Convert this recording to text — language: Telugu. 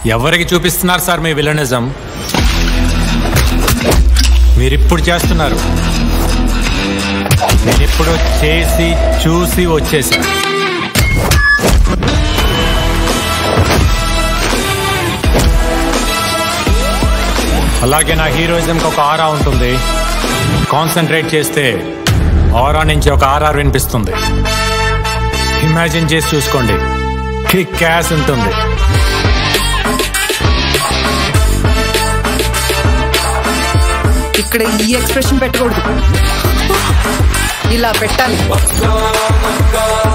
ఎవరికి చూపిస్తున్నారు సార్ మీ విలనిజం మీరిప్పుడు చేస్తున్నారు నేనిప్పుడు చేసి చూసి వచ్చేసా అలాగే నా హీరోయిజంకి ఒక ఆరా ఉంటుంది కాన్సన్ట్రేట్ చేస్తే ఆరా నుంచి ఒక ఆర్ఆర్ వినిపిస్తుంది ఇమాజిన్ చేసి చూసుకోండి కిక్ క్యాస్ ఉంటుంది ఇక్కడ ఈ ఎక్స్ప్రెషన్ పెట్టకూడదు ఇలా పెట్టాలి